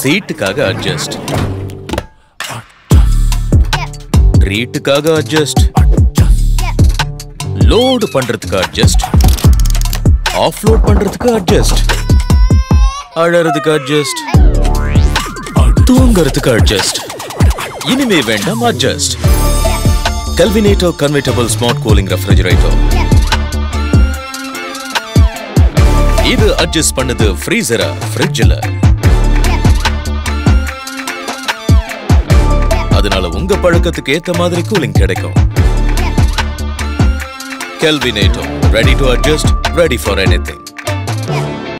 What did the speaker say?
சீட்டுக்காக adjust ட்ரீட்டுக்காக adjust load பண்றதுக்கு adjust offload பண்றதுக்கு அட்ஜஸ்ட் அழறதுக்கு அட்ஜஸ்ட் தூங்கறதுக்கு அட்ஜஸ்ட் இனிமே வேண்டாம் adjust Kelvinator convertible smart cooling refrigerator இது அட்ஜஸ்ட் பண்ணுது ஃப்ரீசரை ஃப்ரிட்ஜில் அதனால உங்க பழக்கத்துக்கு ஏத்த மாதிரி கூலிங் கிடைக்கும் Kelvinator ready to adjust ready for anything